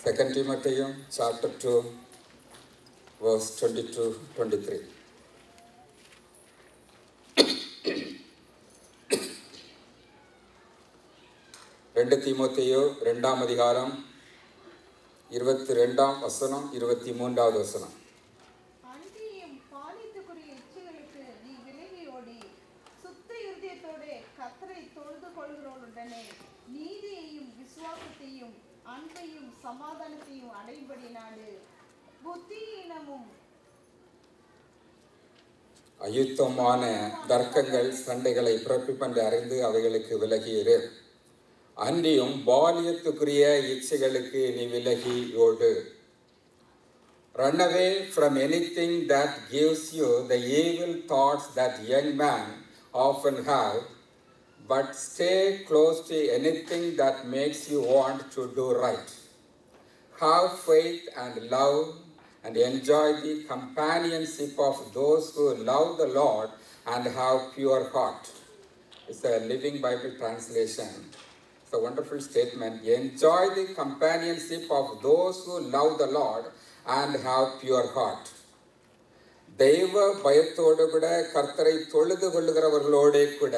Second Timothy chapter 2, verse 22 23. ரெண்டு தீமோத்தேயு ரெண்டாம் அதிகாரம் இருபத்தி ரெண்டாம் வசனம் இருபத்தி மூன்றாவது வசனம் அன்றியும் பாலித்துக்குரிய இச்சைகளுக்கு நீ விலகி ஓடி சுத்த இருதயத்தோடே கத்தரை தொழுது கொள்கிறவனுடனே நீதியையும் விசுவாசத்தையும் அன்பையும் சமாதானத்தையும் அடையும்படி நாடு புத்தியினமும் அயுத்தமான தர்க்கங்கள் சண்டைகளை பிறப்பிப்பென்று அறிந்து அவைகளுக்கு விலகியிரு அன்றியும் பாலியத்துக்குரிய இச்சைகளுக்கு நீ விலகி ஓடு Run away from anything that gives you the evil thoughts that young men often have, but stay close to anything that makes you want to do right. Have faith and love and enjoy the companionship of those who love the Lord and have pure heart. It's a Living Bible translation. It's a wonderful statement. Enjoy the companionship of those who love the Lord and have pure heart. தெய்வ பயத்தோடு கூட கர்த்தரை தொழுது கொள்ளுகிறவர்களோடே கூட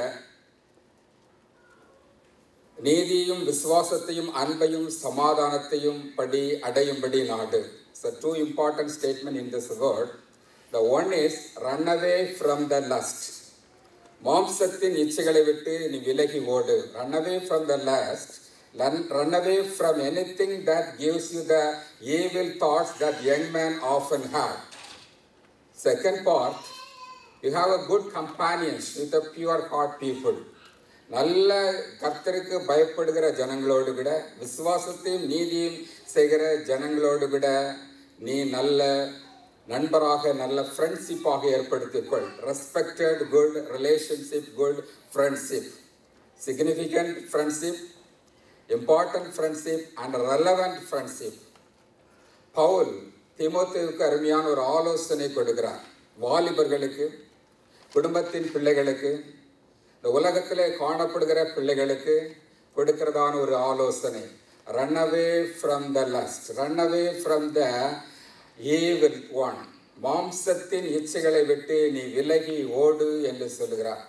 நீதியும் விசுவாசத்தையும் அன்பையும் சமாதானத்தையும் படி அடையும்படி நாடு So two important statement in this word. The one is run away from the lust. மாம்சத்தின் இச்சைகளை விட்டு நீ விலகி ஓடு run away from the lust run away from anything that gives you the evil thoughts that young man often have second part you have a good companions with a pure heart people நல்ல கர்த்தருக்கு பயப்படுகிற ஜனங்களோடு விட விசுவாசத்தையும் நீதியும் செய்கிற ஜனங்களோடு விட நீ நல்ல நண்பராக நல்ல ஃப்ரெண்ட்ஷிப்பாக ஏற்படுத்திக்கொள் respected good relationship good friendship significant friendship important friendship and relevant friendship Paul திமுத்துவுக்கு அருமையான ஒரு ஆலோசனை கொடுக்கிறார் வாலிபர்களுக்கு குடும்பத்தின் பிள்ளைகளுக்கு இந்த உலகத்திலே காணப்படுகிற பிள்ளைகளுக்கு கொடுக்கிறதான ஒரு ஆலோசனை run away from the lust run away from the evil one மாம்சத்தின் இச்சைகளை விட்டு நீ விலகி ஓடு என்று சொல்லுகிறார்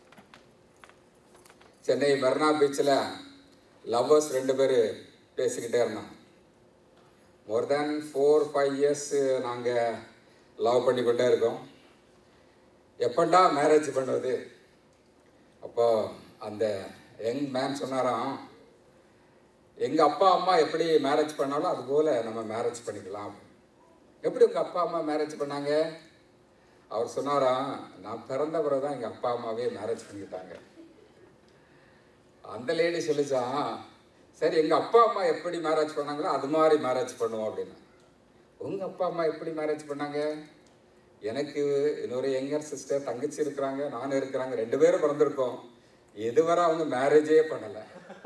சென்னை மெர்னா பீச்சில் லவ்வர்ஸ் ரெண்டு பேர் பேசிக்கிட்டே இருந்தாங்க more than four five years நாங்கள் லவ் பண்ணி கொண்டே இருக்கோம் எப்பண்டா மேரேஜ் பண்ணுறது அப்போ அந்த யங் மேன் சொன்னாராம் எங்கள் அப்பா அம்மா எப்படி மேரேஜ் பண்ணாலும் அதுபோல் நம்ம மேரேஜ் பண்ணிக்கலாம் எப்படி உங்கள் அப்பா அம்மா மேரேஜ் பண்ணாங்க அவர் சொன்னாராம் நான் பிறந்த பிறகு தான் எங்கள் அப்பா அம்மாவே மேரேஜ் பண்ணிக்கிட்டாங்க அந்த லேடி சொல்லிச்சான் சரி எங்கள் அப்பா அம்மா எப்படி மேரேஜ் பண்ணாங்களோ அது மாதிரி மேரேஜ் பண்ணுவோம் அப்படின்னு உங்கள் அப்பா அம்மா எப்படி மேரேஜ் பண்ணாங்க எனக்கு இன்னொரு யங்கர் சிஸ்டர் தங்கச்சி இருக்கிறாங்க நானும் இருக்கிறாங்க ரெண்டு பேரும் பிறந்திருக்கோம் இதுவரை அவங்க மேரேஜே பண்ணலை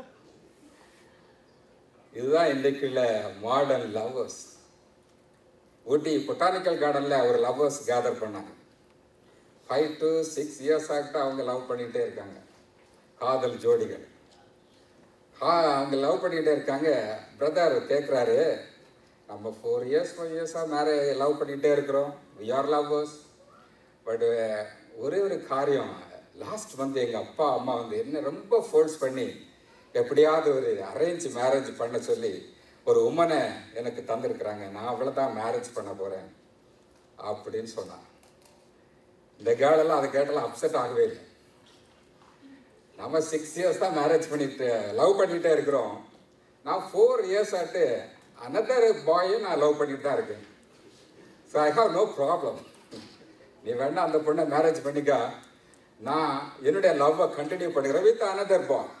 இதுதான் இன்றைக்குள்ள மாடர்ன் லவ்வர்ஸ் ஊட்டி பொட்டானிக்கல் கார்டனில் ஒரு லவ்வர்ஸ் கேதர் பண்ணாங்க ஃபைவ் டு சிக்ஸ் இயர்ஸ் ஆகிட்டு அவங்க லவ் பண்ணிகிட்டே இருக்காங்க காதல் ஜோடிகள் ஆ அவங்க லவ் பண்ணிகிட்டே இருக்காங்க பிரதர் கேட்குறாரு நம்ம ஃபோர் இயர்ஸ் ஃபைவ் இயர்ஸாக மேரே லவ் பண்ணிகிட்டே இருக்கிறோம் வி ஆர் லவ்வர்ஸ் பட் ஒரே ஒரு காரியம் லாஸ்ட் வந்து எங்கள் அப்பா அம்மா வந்து என்ன ரொம்ப ஃபோர்ஸ் பண்ணி எப்படியாவது ஒரு அரேஞ்ச் மேரேஜ் பண்ண சொல்லி ஒரு உமனை எனக்கு தந்திருக்கிறாங்க நான் அவ்வளோ தான் மேரேஜ் பண்ண போகிறேன் அப்படின்னு சொன்னான் இந்த கேர்ளெல்லாம் அதை கேட்டெல்லாம் அப்செட் ஆகவே இல்லை நம்ம சிக்ஸ் இயர்ஸ் தான் மேரேஜ் பண்ணிட்டு லவ் பண்ணிகிட்டே இருக்கிறோம் நான் ஃபோர் இயர்ஸ் ஆட்டு அனதர் பாயும் நான் லவ் பண்ணிட்டு தான் இருக்கேன் so I have no problem நீ வேணா அந்த பொண்ணை மேரேஜ் பண்ணிக்க நான் என்னுடைய லவ்வை கண்டினியூ பண்ணுகிறேன் வித் அனதர் பாய்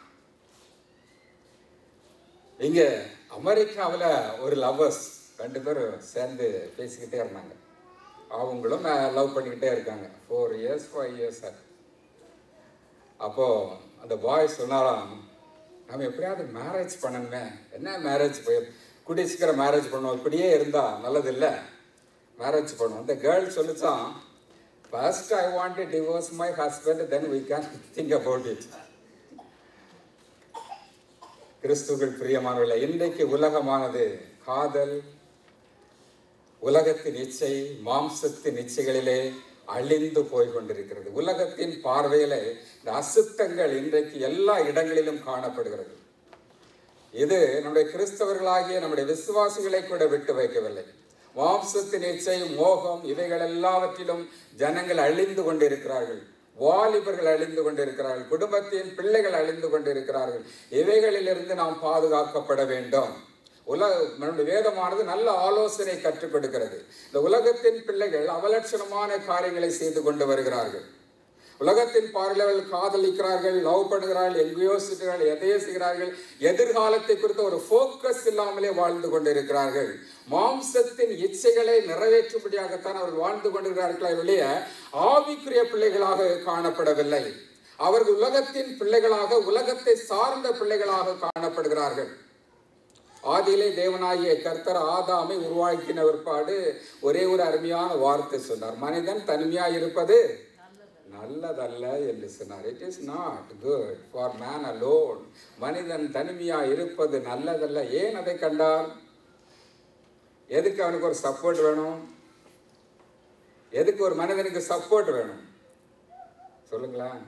இங்கே அமெரிக்காவில் ஒரு லவ்வர்ஸ் ரெண்டு பேரும் சேர்ந்து பேசிக்கிட்டே இருந்தாங்க அவங்களும் லவ் பண்ணிக்கிட்டே இருக்காங்க ஃபோர் இயர்ஸ் ஃபைவ் இயர்ஸ் அப்போது அந்த பாய் சொன்னாராம் நம்ம எப்படியாவது மேரேஜ் பண்ணணுமே என்ன மேரேஜ் போய் கூடிய சீக்கிரம் மேரேஜ் பண்ணுவோம் இப்படியே இருந்தால் நல்லது இல்லை மேரேஜ் பண்ணுவோம் அந்த கேர்ள் சொல்லிச்சான் first I want to divorce my husband then we can think about it கிறிஸ்துகள் பிரியமானவர்களே இன்றைக்கு உலகமானது காதல் உலகத்தின் இச்சை மாம்சத்தின் இச்சைகளிலே அழிந்து போய் கொண்டிருக்கிறது உலகத்தின் பார்வையில இந்த அசுத்தங்கள் இன்றைக்கு எல்லா இடங்களிலும் காணப்படுகிறது இது நம்முடைய கிறிஸ்தவர்களாகிய நம்முடைய விசுவாசிகளை கூட விட்டு வைக்கவில்லை மாம்சத்தின் இச்சை மோகம் இவைகள் எல்லாவற்றிலும் ஜனங்கள் அழிந்து கொண்டிருக்கிறார்கள் வாலிபர்கள் அழிந்து கொண்டிருக்கிறார்கள் குடும்பத்தின் பிள்ளைகள் அழிந்து கொண்டிருக்கிறார்கள் இவைகளிலிருந்து நாம் பாதுகாக்கப்பட வேண்டும் உலக நம்முடைய வேதமானது நல்ல ஆலோசனை கற்றுக் கொடுக்கிறது இந்த உலகத்தின் பிள்ளைகள் அவலட்சணமான காரியங்களை செய்து கொண்டு வருகிறார்கள் உலகத்தின் பார்வையில் காதலிக்கிறார்கள் லவ் பண்ணுகிறார்கள் எங்கேயோ சுற்றுகிறார்கள் எதையோ செய்கிறார்கள் எதிர்காலத்தை குறித்த ஒரு ஃபோக்கஸ் இல்லாமலே வாழ்ந்து கொண்டிருக்கிறார்கள் மாம்சத்தின் இச்சைகளை நிறைவேற்றும்படியாகத்தான் அவர்கள் வாழ்ந்து கொண்டிருக்கிறார்களே வெளிய ஆவிக்குரிய பிள்ளைகளாக காணப்படவில்லை அவர்கள் உலகத்தின் பிள்ளைகளாக உலகத்தை சார்ந்த பிள்ளைகளாக காணப்படுகிறார்கள் ஆதியிலே தேவனாகிய கர்த்தர் ஆதாமை உருவாக்கின பிற்பாடு ஒரே ஒரு அருமையான வார்த்தை சொன்னார் மனிதன் தனிமையாக இருப்பது நல்லதல்ல என்று சொன்னார் it is not good for man alone மனிதன் தனிமையாக இருப்பது நல்லதல்ல ஏன் அதை கண்டார் எதுக்கு அவனுக்கு ஒரு சப்போர்ட் வேணும் எதுக்கு ஒரு மனிதனுக்கு சப்போர்ட் வேணும் சொல்லுங்களேன்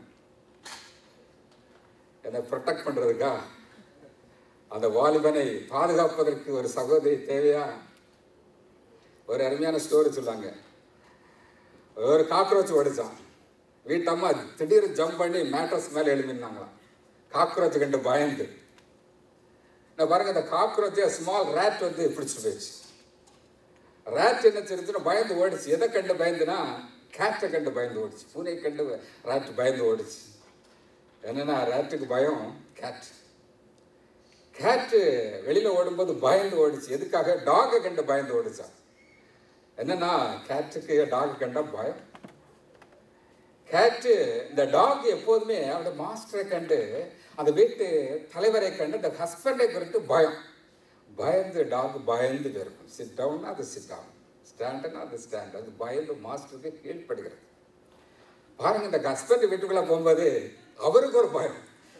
என்னை ப்ரொடெக்ட் பண்ணுறதுக்கா அந்த வாலிபனை பாதுகாப்பதற்கு ஒரு சகோதரி தேவையா ஒரு அருமையான ஸ்டோரி சொல்லாங்க ஒரு காக்ரோச் ஓடிச்சான் வீட்டம்மா திடீர்னு ஜம்ப் பண்ணி மேட்ரஸ் மேலே எழுதினாங்களாம் காக்ரோச் கண்டு பயந்து நான் பாருங்க அந்த காக்ரோச்சே ஸ்மால் ரேட் வந்து பிடிச்சிட்டு போயிடுச்சு ரேட் என்ன செஞ்சுன்னா பயந்து ஓடிச்சு எதை கண்டு பயந்துனா கேட்டை கண்டு பயந்து ஓடிச்சு பூனை கண்டு ரேட் பயந்து ஓடிச்சு என்னன்னா ரேட்டுக்கு பயம் கேட் கேட்டு வெளியில் ஓடும்போது பயந்து ஓடிச்சு எதுக்காக டாகை கண்டு பயந்து ஓடிச்சான் என்னன்னா கேட்டுக்கு டாக் கண்டா பயம் கேட்டு இந்த டாக் எப்போதுமே அவருடைய மாஸ்டரை கண்டு அந்த வீட்டு தலைவரை கண்டு அந்த ஹஸ்பண்டை குறித்து பயம் பயந்து டாக் பயந்து இருக்கும் சிட் டவுன் அது சிட் டவுன் ஸ்டாண்டுன்னா அது ஸ்டாண்ட் அது பயந்து மாஸ்டருக்கு கீழ்ப்படுகிறது பாருங்க இந்த ஹஸ்பண்ட் வீட்டுக்குள்ள போகும்போது அவருக்கு ஒரு பயம்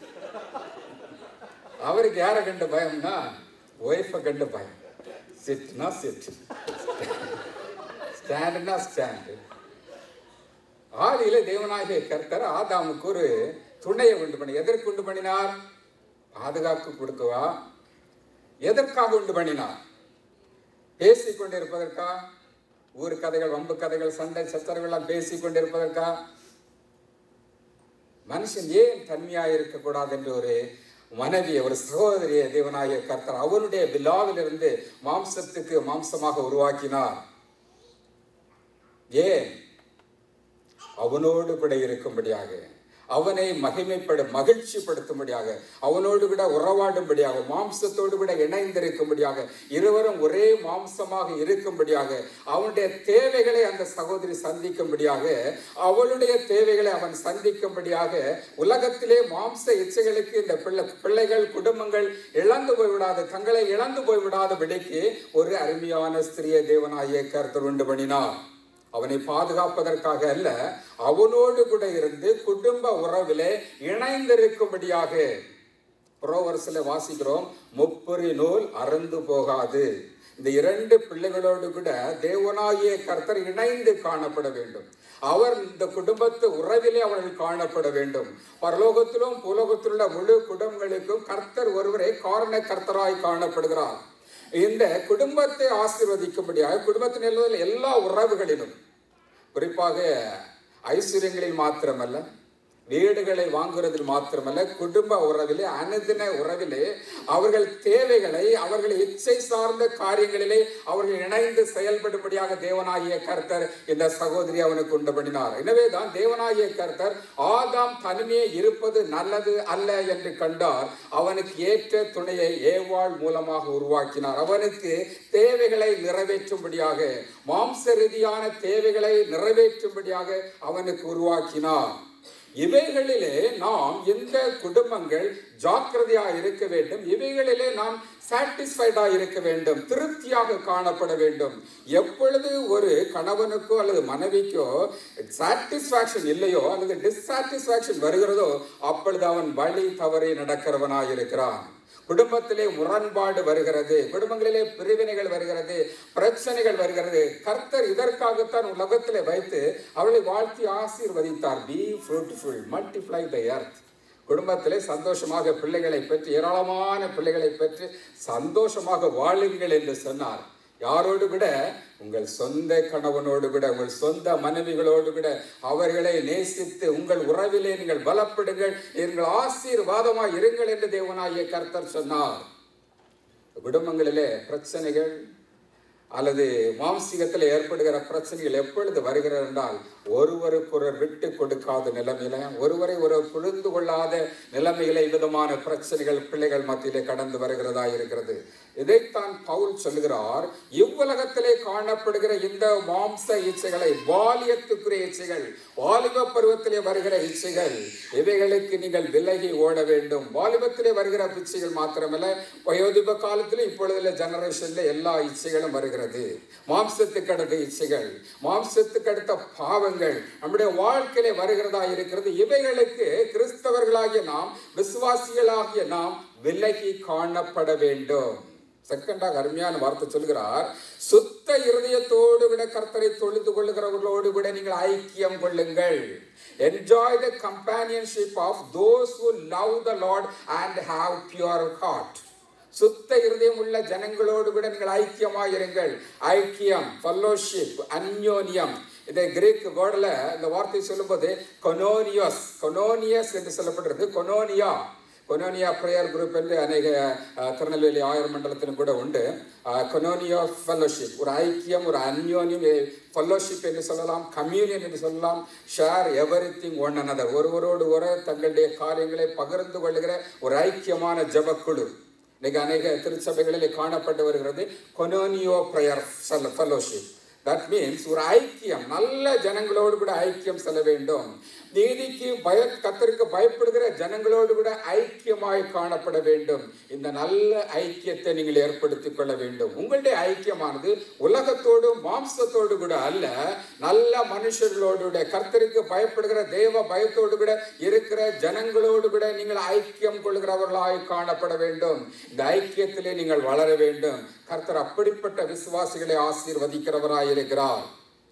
அவருக்கு யாரை கண்டு பயம்னா ஒய்ஃபை கண்டு பயம் சிட்னா சிட் ஸ்டாண்டுனா ஸ்டாண்டு ஆதியில தேவனாகிய கர்த்தர் ஆதாமுக்கு ஒரு துணையை உண்டு பண்ணி எதற்கு உண்டு பண்ணினார் பாதுகாப்பு கொடுக்கவா எதற்காக உண்டு பண்ணினார் பேசிக் கொண்டிருப்பதற்கா ஊர் கதைகள் வம்பு கதைகள் சண்டை சச்சரவுகள் எல்லாம் பேசிக் கொண்டிருப்பதற்கா மனுஷன் ஏன் தன்மையாக இருக்கக்கூடாது என்று ஒரு மனைவியை ஒரு சகோதரியை தேவனாகிய கர்த்தர் அவனுடைய விழாவிலிருந்து மாம்சத்துக்கு மாம்சமாக உருவாக்கினார் ஏன் அவனோடு கூட இருக்கும்படியாக அவனை மகிமைப்பட மகிழ்ச்சிப்படுத்தும்படியாக அவனோடு கூட உறவாடும்படியாக மாம்சத்தோடு கூட இணைந்திருக்கும்படியாக இருவரும் ஒரே மாம்சமாக இருக்கும்படியாக அவனுடைய தேவைகளை அந்த சகோதரி சந்திக்கும்படியாக அவளுடைய தேவைகளை அவன் சந்திக்கும்படியாக உலகத்திலே மாம்ச இச்சைகளுக்கு இந்த பிள்ளை பிள்ளைகள் குடும்பங்கள் இழந்து போய்விடாத தங்களை இழந்து போய்விடாதபடிக்கு ஒரு அருமையான ஸ்திரிய தேவனாகிய கருத்தர் உண்டு பண்ணினார் அவனை பாதுகாப்பதற்காக அல்ல அவனோடு கூட இருந்து குடும்ப உறவிலே இணைந்திருக்கும்படியாக புரோவரசில் வாசிக்கிறோம் முப்பொறி நூல் அறந்து போகாது இந்த இரண்டு பிள்ளைகளோடு கூட தேவனாகிய கர்த்தர் இணைந்து காணப்பட வேண்டும் அவர் இந்த குடும்பத்து உறவிலே அவர்கள் காணப்பட வேண்டும் பரலோகத்திலும் புலோகத்திலுள்ள முழு குடும்பங்களுக்கும் கர்த்தர் ஒருவரே காரண கர்த்தராய் காணப்படுகிறார் இந்த குடும்பத்தை ஆசீர்வதிக்கும்படியாக குடும்பத்தின் எல்லா உறவுகளிலும் குறிப்பாக ஐஸ்வர்யங்களில் மாத்திரமல்ல வீடுகளை வாங்குவதில் மாத்திரமல்ல குடும்ப உறவிலே அனுதின உறவிலே அவர்கள் தேவைகளை அவர்கள் இச்சை சார்ந்த காரியங்களிலே அவர்கள் இணைந்து செயல்படும்படியாக தேவனாகிய கர்த்தர் இந்த சகோதரி அவனுக்கு உண்டு பண்ணினார் எனவேதான் தேவனாகிய கர்த்தர் ஆதாம் தனிமையே இருப்பது நல்லது அல்ல என்று கண்டார் அவனுக்கு ஏற்ற துணையை ஏவாள் மூலமாக உருவாக்கினார் அவனுக்கு தேவைகளை நிறைவேற்றும்படியாக மாம்ச ரீதியான தேவைகளை நிறைவேற்றும்படியாக அவனுக்கு உருவாக்கினார் இவைகளிலே நாம் இந்த குடும்பங்கள் ஜாக்கிரதையா இருக்க வேண்டும் இவைகளிலே நாம் சாட்டிஸ்ஃபைடா இருக்க வேண்டும் திருப்தியாக காணப்பட வேண்டும் எப்பொழுது ஒரு கணவனுக்கோ அல்லது மனைவிக்கோ சாட்டிஸ்பாக்சன் இல்லையோ அல்லது டிஸ்சாட்டிஸ்பாக்சன் வருகிறதோ அப்பொழுது அவன் வழி தவறி நடக்கிறவனாய் இருக்கிறான் குடும்பத்திலே முரண்பாடு வருகிறது குடும்பங்களிலே பிரிவினைகள் வருகிறது பிரச்சனைகள் வருகிறது கர்த்தர் இதற்காகத்தான் உலகத்திலே வைத்து அவளை வாழ்த்தி ஆசீர்வதித்தார் be fruitful multiply the earth குடும்பத்திலே சந்தோஷமாக பிள்ளைகளை பெற்று ஏராளமான பிள்ளைகளை பெற்று சந்தோஷமாக வாழுங்கள் என்று சொன்னார் யாரோடு கூட உங்கள் சொந்த கணவனோடு கூட உங்கள் சொந்த மனைவிகளோடு கூட அவர்களை நேசித்து உங்கள் உறவிலே நீங்கள் பலப்படுங்கள் நீங்கள் ஆசீர்வாதமாய் இருங்கள் என்று தேவனாகிய கர்த்தர் சொன்னார் குடும்பங்களிலே பிரச்சனைகள் அல்லது மாம்சீகத்தில் ஏற்படுகிற பிரச்சனைகள் எப்பொழுது வருகிறது என்றால் ஒருவருக்கொருவர் விட்டு கொடுக்காத நிலைமையில ஒருவரை ஒருவர் புரிந்து கொள்ளாத நிலைமையில விதமான பிரச்சனைகள் பிள்ளைகள் மத்தியிலே கடந்து வருகிறதா இருக்கிறது இதைத்தான் பவுல் சொல்லுகிறார் இவ்வுலகத்திலே காணப்படுகிற இந்த மாம்ச இச்சைகளை பாலியத்துக்குரிய இச்சைகள் வாலிப பருவத்திலே வருகிற இச்சைகள் இவைகளுக்கு நீங்கள் விலகி ஓட வேண்டும் வாலிபத்திலே வருகிற இச்சைகள் மாத்திரமல்ல வயோதிப காலத்திலே இப்பொழுதுள்ள ஜெனரேஷன்ல எல்லா இச்சைகளும் வருகிறது மாம்சத்துக்கு அடுத்த இச்சைகள் மாம்சத்துக்கு அடுத்த பாவங்கள் நம்முடைய வாழ்க்கையிலே வருகிறதா இருக்கிறது இவைகளுக்கு கிறிஸ்தவர்களாகிய நாம் விசுவாசிகளாகிய நாம் விலகி காணப்பட வேண்டும் செகண்டாக அருமையான வார்த்தை சொல்கிறார் சுத்த இருதயத்தோடு கூட கர்த்தரை தொழுது கொள்ளுகிறவர்களோடு கூட நீங்கள் ஐக்கியம் கொள்ளுங்கள் enjoy the companionship of those who love the Lord and have pure heart சுத்த இருதயம் உள்ள ஜனங்களோடு கூட நீங்கள் ஐக்கியமாயிருங்கள் ஐக்கியம் ஃபல்லோஷிப் அந்யோன்யம் இதை கிரீக் வேர்டில் இந்த வார்த்தை சொல்லும்போது கொனோனியஸ் கொனோனியஸ் என்று சொல்லப்படுறது கொனோனியா கொனோனியா ப்ரேயர் குரூப் என்று அநேக அஹ், திருநெல்வேலி ஆயிரம் மண்டலத்திலும் கூட உண்டு கொனோனியா ஃபெல்லோஷிப் ஒரு ஐக்கியம் ஒரு அந்யோன்யம் ஃபெல்லோஷிப் என்று சொல்லலாம் கம்யூனியன் என்று சொல்லலாம் share everything one another ஒருவரோடு ஒருவர் தங்களுடைய காரியங்களை பகிர்ந்து கொள்ளுகிற ஒரு ஐக்கியமான ஜெபக்குழு இன்னைக்கு அநேக திருச்சபைகளிலே காணப்பட்டு வருகிறது கொனோனியோ ப்ரேயர் ஃபெல்லோஷிப் தட் மீன்ஸ் ஒரு ஐக்கியம் நல்ல ஜனங்களோடு கூட ஐக்கியம் செல்ல வேண்டும் நீதிக்கு பய கத்தருக்கு பயப்படுகிற ஜனங்களோடு கூட ஐக்கியமாய் காணப்பட வேண்டும் இந்த நல்ல ஐக்கியத்தை நீங்கள் ஏற்படுத்திக் கொள்ள வேண்டும் உங்களுடைய ஐக்கியமானது உலகத்தோடு மாம்சத்தோடு கூட அல்ல நல்ல மனுஷர்களோடு கூட கர்த்தருக்கு பயப்படுகிற தேவ பயத்தோடு கூட இருக்கிற ஜனங்களோடு கூட நீங்கள் ஐக்கியம் கொள்கிறவர்களாய் காணப்பட வேண்டும் இந்த ஐக்கியத்திலே நீங்கள் வளர வேண்டும் கர்த்தர் அப்படிப்பட்ட விசுவாசிகளை ஆசீர்வதிக்கிறவராய் இருக்கிறார்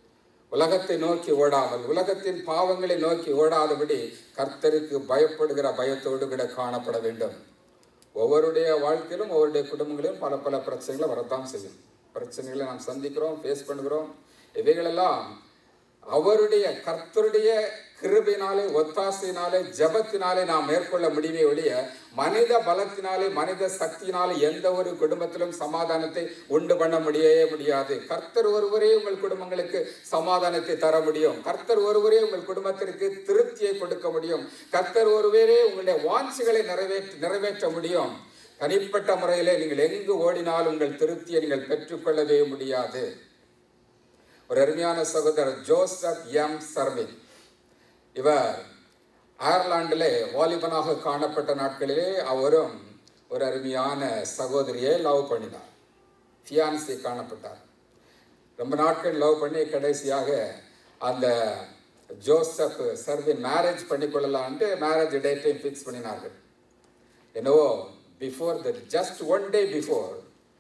உலகத்தை நோக்கி ஓடாமல் உலகத்தின் பாவங்களை நோக்கி ஓடாதபடி கர்த்தருக்கு பயப்படுகிற பயத்தோடு கூட காணப்பட வேண்டும் ஒவ்வொருடைய வாழ்க்கையிலும் ஒவ்வொருடைய குடும்பங்களிலும் பல பல பிரச்சனைகளை வரத்தான் செய்யும் பிரச்சனைகளை நாம் சந்திக்கிறோம் ஃபேஸ் பண்ணுகிறோம் இவைகளெல்லாம் அவருடைய கர்த்தருடைய கிருபையினாலே ஒத்தாசையினாலே ஜபத்தினாலே நாம் மேற்கொள்ள முடியுமே ஒழிய மனித பலத்தினாலே மனித சக்தியினாலே எந்த ஒரு குடும்பத்திலும் சமாதானத்தை உண்டு பண்ண முடியவே முடியாது கர்த்தர் ஒருவரே உங்கள் குடும்பங்களுக்கு சமாதானத்தை தர முடியும் கர்த்தர் ஒருவரே உங்கள் குடும்பத்திற்கு திருப்தியை கொடுக்க முடியும் கர்த்தர் ஒருவரே உங்களுடைய வாஞ்சிகளை நிறைவேற்ற நிறைவேற்ற முடியும் தனிப்பட்ட முறையிலே நீங்கள் எங்கு ஓடினாலும் உங்கள் திருப்தியை நீங்கள் பெற்றுக்கொள்ளவே முடியாது ஒரு அருமையான சகோதரர் ஜோசப் எம் சர்வின் இவர் அயர்லாண்டிலே வாலிபனாக காணப்பட்ட நாட்களிலே அவரும் ஒரு அருமையான சகோதரியை லவ் பண்ணினார் ஃபியான்சி காணப்பட்டார் ரொம்ப நாட்கள் லவ் பண்ணி கடைசியாக அந்த ஜோசப் சர்வின் மேரேஜ் பண்ணிக்கொள்ளலான்ட்டு மேரேஜ் டேட்டையும் ஃபிக்ஸ் பண்ணினார்கள் என்னவோ before the just one day before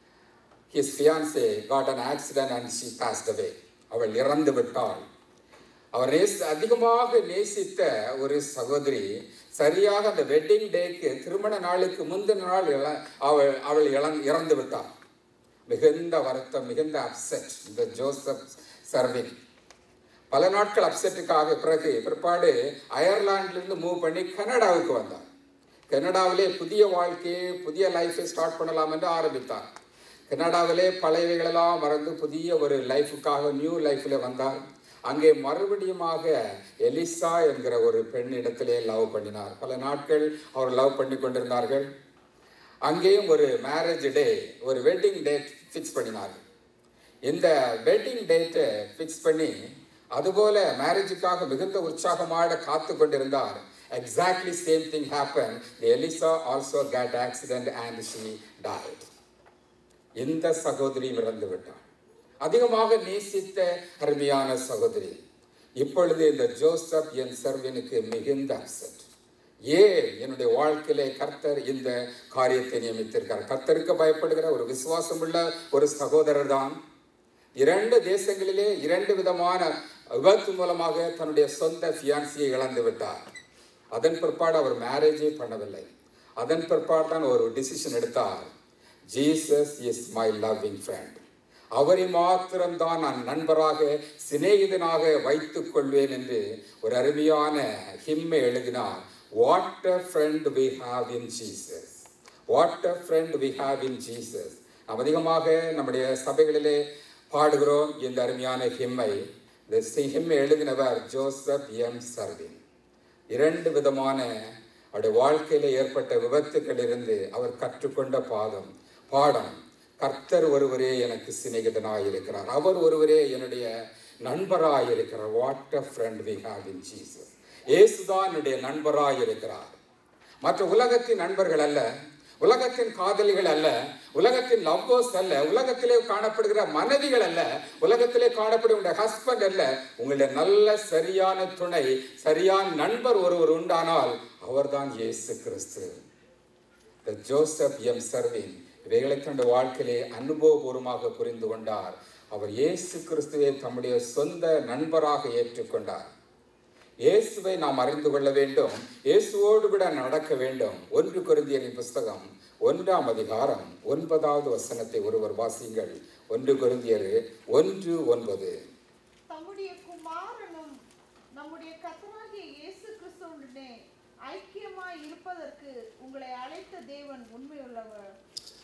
his fiancee got an accident and she passed away அவள் இறந்து விட்டாள் அவர் நேச அதிகமாக நேசித்த ஒரு சகோதரி சரியாக அந்த வெட்டிங் டேக்கு திருமண நாளுக்கு முந்தின நாள் இழ- அவள் அவள் இழந் இறந்து விட்டாள் மிகுந்த வருத்தம் மிகுந்த அப்செட் இந்த ஜோசப் சர்வின் பல நாட்கள் அப்செட்டுக்காக பிறகு பிற்பாடு அயர்லாண்டிலிருந்து மூவ் பண்ணி கனடாவுக்கு வந்தார் கனடாவிலே புதிய வாழ்க்கையை புதிய லைஃபை ஸ்டார்ட் பண்ணலாம் என்று ஆரம்பித்தார் கனடாவிலே பழையவைகளெல்லாம் மறந்து புதிய ஒரு லைஃபுக்காக நியூ லைஃப்பில் வந்தார் அங்கே மறுபடியுமாக எலிசா என்கிற ஒரு பெண் இடத்திலே லவ் பண்ணினார் பல நாட்கள் அவர் லவ் பண்ணி கொண்டிருந்தார்கள் அங்கேயும் ஒரு மேரேஜ் டே ஒரு வெட்டிங் டேட் ஃபிக்ஸ் பண்ணினார்கள் இந்த வெட்டிங் டேட்டை ஃபிக்ஸ் பண்ணி அதுபோல மேரேஜுக்காக மிகுந்த உற்சாகமாக காத்து கொண்டிருந்தார் exactly same thing happen Eliza also got accident and she died இந்த சகோதரியும் இறந்து விட்டார் அதிகமாக நேசித்த அருமையான சகோதரி இப்பொழுது இந்த ஜோசப் என் சர்வனுக்கு மிகுந்த அப்செட் ஏன் என்னுடைய வாழ்க்கையிலே கர்த்தர் இந்த காரியத்தை நியமித்திருக்கார் கர்த்தருக்கு பயப்படுகிற ஒரு விசுவாசம் உள்ள ஒரு சகோதரர் தான் இரண்டு தேசங்களிலே இரண்டு விதமான விபத்து மூலமாக தன்னுடைய சொந்த ஃபியான்சியை இழந்து விட்டார் அதன் பிற்பாடு அவர் மேரேஜே பண்ணவில்லை அதன் பிற்பாடு தான் ஒரு டிசிஷன் எடுத்தார் Jesus is my loving friend அவரை மாத்திரம்தான் நான் நண்பராக சிநேகிதனாக வைத்துக் கொள்வேன் என்று ஒரு அருமையான ஹிம்மை எழுதினார் what a friend we have in Jesus what a friend we have in Jesus நாம் அதிகமாக நம்முடைய சபைகளிலே பாடுகிறோம் இந்த அருமையான ஹிம்மை இந்த சி- ஹிம்மை எழுதினவர் ஜோசப் எம் சர்வின் இரண்டு விதமான அவருடைய வாழ்க்கையில ஏற்பட்ட விபத்துக்களிலிருந்து அவர் கற்றுக்கொண்ட பாதம் பாடம் கர்த்தர் ஒருவரே எனக்கு சிநேகிதனாய் இருக்கிறார் அவர் ஒருவரே என்னுடைய நண்பராய் இருக்கிறார் what a friend we have in Jesus இயேசுதான் என்னுடைய நண்பராய் இருக்கிறார் மற்ற உலகத்தின் நண்பர்கள் அல்ல உலகத்தின் காதலிகள் அல்ல உலகத்தின் லவ்வர்ஸ் அல்ல உலகத்திலே காணப்படுகிற மனைவிகள் அல்ல உலகத்திலே காணப்படுகிற ஹஸ்பண்ட் அல்ல உங்களுடைய நல்ல சரியான துணை சரியான நண்பர் ஒருவர் உண்டானால் அவர்தான் இயேசு கிறிஸ்து The ஜோசப் எம் சர்வின் இவைகளை தன்னுடைய வாழ்க்கையிலே அனுபவபூர்வமாக புரிந்து கொண்டார் அவர் இயேசு கிறிஸ்துவை தம்முடைய சொந்த நண்பராக ஏற்றுக்கொண்டார் இயேசுவை நாம் அறிந்து கொள்ள வேண்டும் இயேசுவோடு கூட நடக்க வேண்டும் ஒன்று கொரிந்தியரின் புஸ்தகம் ஒன்றாம் அதிகாரம் ஒன்பதாவது வசனத்தை ஒருவர் வாசியுங்கள் ஒன்று கொரிந்தியர் ஒன்று ஒன்பது தம்முடைய குமாரனும் நம்முடைய கர்த்தராகிய இயேசு கிறிஸ்துவுடனே ஐக்கியமாய் இருப்பதற்கு உங்களை அழைத்த தேவன் உண்மையுள்ளவர்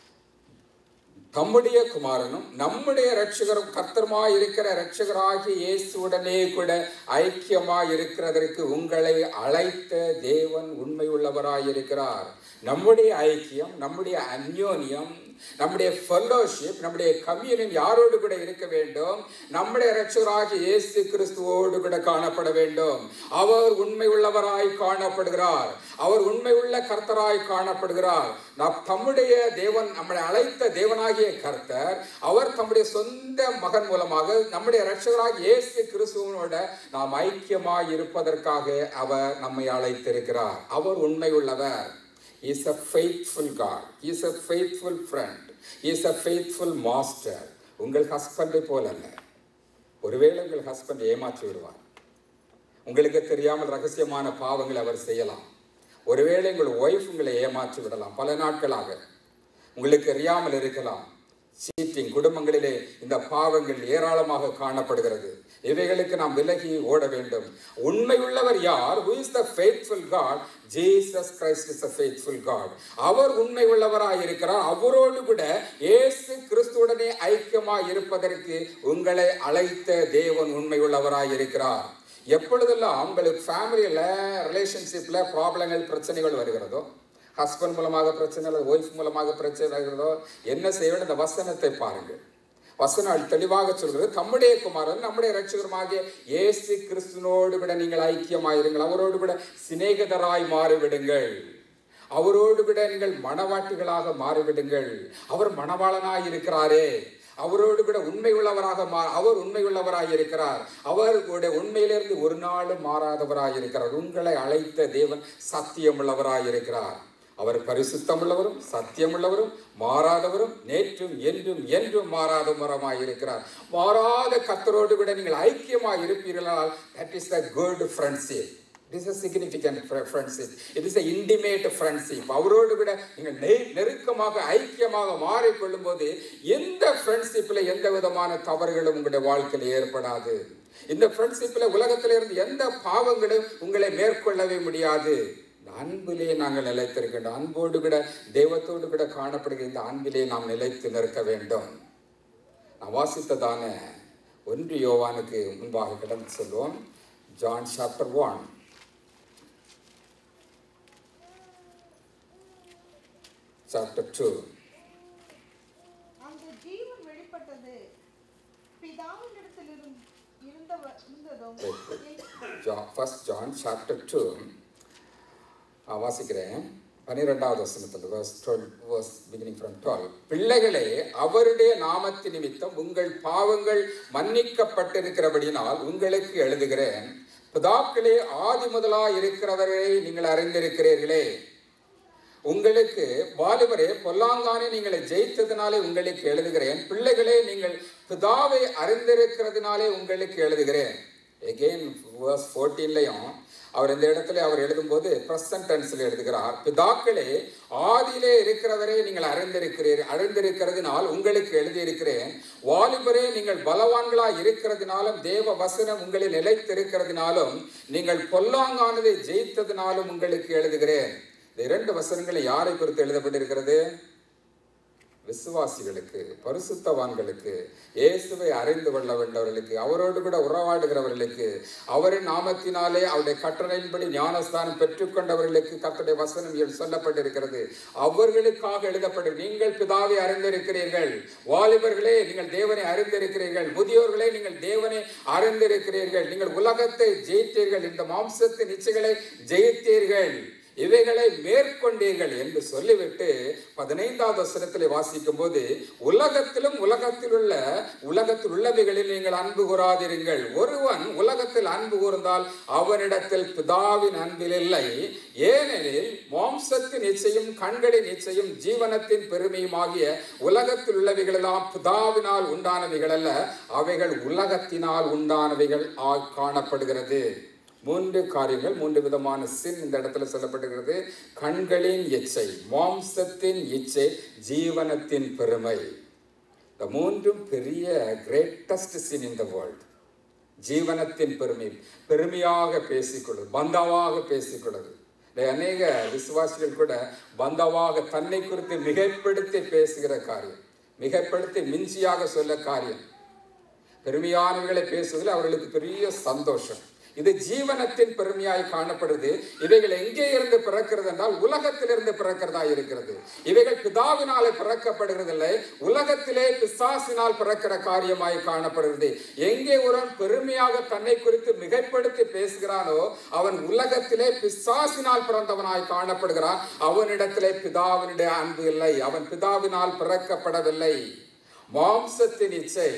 தம்முடைய குமாரனும் நம்முடைய ரட்சகரும் கர்த்தருமாய் இருக்கிற ரட்சகராகிய இயேசுவுடனே கூட ஐக்கியமாய் இருக்கிறதற்கு உங்களை அழைத்த தேவன் உண்மை உள்ளவராய் இருக்கிறார் நம்முடைய ஐக்கியம் நம்முடைய அந்யோன்யம் நம்முடைய ஃபெல்லோஷிப் நம்முடைய கம்யூனியன் யாரோடு கூட இருக்க வேண்டும் நம்முடைய ரட்சகராகிய இயேசு கிறிஸ்துவோடு கூட காணப்பட வேண்டும் அவர் உண்மை உள்ளவராய் காணப்படுகிறார் அவர் உண்மை உள்ள கர்த்தராய் காணப்படுகிறார் நாம் தம்முடைய தேவன் நம்மளை அழைத்த தேவனாகிய கர்த்தர் அவர் தம்முடைய சொந்த மகன் மூலமாக நம்முடைய ரட்சகராகிய இயேசு கிறிஸ்துவனோட நாம் ஐக்கியமாய் இருப்பதற்காக அவர் நம்மை அழைத்திருக்கிறார் அவர் உண்மை உள்ளவர் He is a faithful God. He is a faithful friend. He is a faithful master. உங்கள் ஹஸ்பண்டை போல அல்ல ஒருவேளை உங்கள் ஹஸ்பண்ட் ஏமாற்றி விடுவார் உங்களுக்கு தெரியாமல் ரகசியமான பாவங்களை அவர் செய்யலாம் ஒருவேளை உங்கள் ஒய்ஃப் உங்களை ஏமாற்றி விடலாம் பல நாட்களாக உங்களுக்கு அறியாமல் இருக்கலாம் சீட்டிங் குடும்பங்களிலே இந்த பாவங்கள் ஏராளமாக காணப்படுகிறது இவைகளுக்கு நாம் விலகி ஓட வேண்டும் உண்மை உள்ளவர் யார் who is the faithful God Jesus Christ is a faithful God அவர் உண்மை உள்ளவராய் இருக்கிறார் அவரோடு கூட இயேசு கிறிஸ்துவுடனே ஐக்கியமாய் இருப்பதற்கு உங்களை அழைத்த தேவன் உண்மை உள்ளவராய் இருக்கிறார் எப்பொழுதெல்லாம் உங்களுக்கு ஃபேமிலியில் ரிலேஷன்ஷிப்பில் ப்ராப்ளங்கள் பிரச்சனைகள் வருகிறதோ ஹஸ்பண்ட் மூலமாக பிரச்சனை அல்லது ஒய்ஃப் மூலமாக பிரச்சனை வருகிறதோ என்ன செய்ய வேண்டும் இந்த வசனத்தை பாருங்கள் வசனம் தெளிவாக சொல்கிறது தம்முடைய குமாரன் நம்முடைய ரட்சகருமாகிய இயேசு கிறிஸ்துனோடு கூட நீங்கள் ஐக்கியமாயிருங்கள் அவரோடு கூட சிநேகிதராய் மாறிவிடுங்கள் அவரோடு கூட நீங்கள் மணவாட்டிகளாக மாறிவிடுங்கள் அவர் மணவாளனாய் இருக்கிறாரே அவரோடு கூட உண்மை உள்ளவராக மா அவர் உண்மை உள்ளவராய் இருக்கிறார் அவருடைய உண்மையிலிருந்து ஒரு நாளும் மாறாதவராய் இருக்கிறார் உங்களை அழைத்த தேவன் சத்தியம் உள்ளவராய் இருக்கிறார் அவர் பரிசுத்தம் உள்ளவரும் சத்தியம் உள்ளவரும் மாறாதவரும் நேற்றும் என்றும் என்றும் மாறாத மரமாய் இருக்கிறார் மாறாத கத்தரோடு கூட நீங்கள் ஐக்கியமாய் இருப்பீர்களால் that is the good friendship it is a significant friendship it is a intimate friendship அவரோடு கூட நீங்கள் நெ- நெருக்கமாக ஐக்கியமாக மாறிக்கொள்ளும் போது எந்த ஃப்ரெண்ட்ஷிப்பில் எந்த விதமான தவறுகளும் உங்களுடைய வாழ்க்கையில் ஏற்படாது இந்த ஃப்ரெண்ட்ஷிப்பில் உலகத்தில் இருந்து எந்த பாவங்களும் உங்களை மேற்கொள்ளவே முடியாது இந்த அன்பிலே நாங்கள் நிலைத்திருக்கின்றோம் அன்போடு கூட தெய்வத்தோடு கூட காணப்படுகிற இந்த அன்பிலே நாம் நிலைத்து நிற்க வேண்டும் நான் வாசித்ததான ஒன்று யோவானுக்கு முன்பாக கடந்து சொல்வோம் John chapter one chapter two அந்த ஜீவன் வெளிப்பட்டது பிதாவினிடத்தில் இருந்- இருந்தவ இருந்ததும் John first John chapter two வாசிக்கிறேன் பன்னிரெண்டாவது வசனத்தில் verse 12 verse beginning from 12 பிள்ளைகளே அவருடைய நாமத்து நிமித்தம் உங்கள் பாவங்கள் மன்னிக்கப்பட்டிருக்கிறபடினால் உங்களுக்கு எழுதுகிறேன் பிதாக்களே ஆதி முதலாய் இருக்கிறவரை நீங்கள் அறிந்திருக்கிறீர்களே உங்களுக்கு வாலிபரே பொல்லாங்கானே நீங்கள் ஜெயித்ததினாலே உங்களுக்கு எழுதுகிறேன் பிள்ளைகளே நீங்கள் பிதாவை அறிந்திருக்கிறதுனாலே உங்களுக்கு எழுதுகிறேன் எகெயின் verse 14லயும் அவர் இந்த இடத்துல அவர் எழுதும்போது ப்ரெசன்ட் டென்ஸ்ல எழுதுகிறார் பிதாக்களே ஆதியிலே இருக்கிறவரே நீங்கள் அறிந்திருக்கிறீர் அறிந்திருக்கிறதுனால் உங்களுக்கு எழுதியிருக்கிறேன் வாலிபரே நீங்கள் பலவான்களாய் இருக்கிறதுனாலும் தேவ வசனம் உங்களில் நிலைத்திருக்கிறதுனாலும் நீங்கள் பொல்லாங்கானதை ஜெயித்ததினாலும் உங்களுக்கு எழுதுகிறேன் இந்த இரண்டு வசனங்கள் யாரை குறித்து எழுதப்பட்டிருக்கிறது விசுவாசிகளுக்கு பரிசுத்தவான்களுக்கு இயேசுவை அறிந்து கொள்ள வேண்டவர்களுக்கு அவரோடு கூட உறவாடுகிறவர்களுக்கு அவரின் நாமத்தினாலே அவருடைய கட்டளையின்படி ஞானஸ்தானம் பெற்றுக்கொண்டவர்களுக்கு கர்த்தருடைய வசனம் இதில் சொல்லப்பட்டிருக்கிறது அவர்களுக்காக எழுதப்பட்டு நீங்கள் பிதாவை அறிந்திருக்கிறீர்கள் வாலிபர்களே நீங்கள் தேவனை அறிந்திருக்கிறீர்கள் முதியோர்களே நீங்கள் தேவனை அறிந்திருக்கிறீர்கள் நீங்கள் உலகத்தை ஜெயித்தீர்கள் இந்த மாம்சத்தின் இச்சைகளை ஜெயித்தீர்கள் இவைகளை மேற்கொண்டீர்கள் என்று சொல்லிவிட்டு பதினைந்தாவது வசனத்தில் வாசிக்கும் போது உலகத்திலும் உலகத்தில் உள்ள உலகத்தில் உள்ளவைகளில் நீங்கள் அன்பு கூறாதிருங்கள் ஒருவன் உலகத்தில் அன்பு கூர்ந்தால் அவனிடத்தில் பிதாவின் அன்பில் இல்லை ஏனெனில் மாம்சத்தின் இச்சையும் கண்களின் இச்சையும் ஜீவனத்தின் பெருமையும் ஆகிய உலகத்தில் உள்ளவைகளெல்லாம் பிதாவினால் உண்டானவைகள் அல்ல அவைகள் உலகத்தினால் உண்டானவைகள் ஆ காணப்படுகிறது மூன்று காரியங்கள் மூன்று விதமான சின் இந்த இடத்துல சொல்லப்பட்டிருக்கிறது கண்களின் இச்சை மாம்சத்தின் இச்சை ஜீவனத்தின் பெருமை இந்த மூன்றும் பெரிய greatest sin in the world ஜீவனத்தின் பெருமை பெருமையாக பேசிக்கொள்வது பந்தாவாக பேசிக்கொள்வது இந்த அநேக விசுவாசிகள் கூட பந்தாவாக தன்னை குறித்து மிகைப்படுத்தி பேசுகிற காரியம் மிகைப்படுத்தி மிஞ்சியாக சொல்ல காரியம் பெருமையானவர்களை பேசுவதில் அவர்களுக்கு பெரிய சந்தோஷம் இது ஜீவனத்தின் பெருமையாய் காணப்படுது இவைகள் எங்கே இருந்து பிறக்கிறது என்றால் உலகத்திலிருந்து பிறக்கிறதா இருக்கிறது இவைகள் பிதாவினாலே பிறக்கப்படுகிறதில்லை உலகத்திலே பிசாசினால் பிறக்கிற காரியமாய் காணப்படுகிறது எங்கே ஒருவன் பெருமையாக தன்னை குறித்து மிகைப்படுத்தி பேசுகிறானோ அவன் உலகத்திலே பிசாசினால் பிறந்தவனாய் காணப்படுகிறான் அவனிடத்திலே பிதாவினுடைய அன்பு இல்லை அவன் பிதாவினால் பிறக்கப்படவில்லை மாம்சத்தின் இச்சை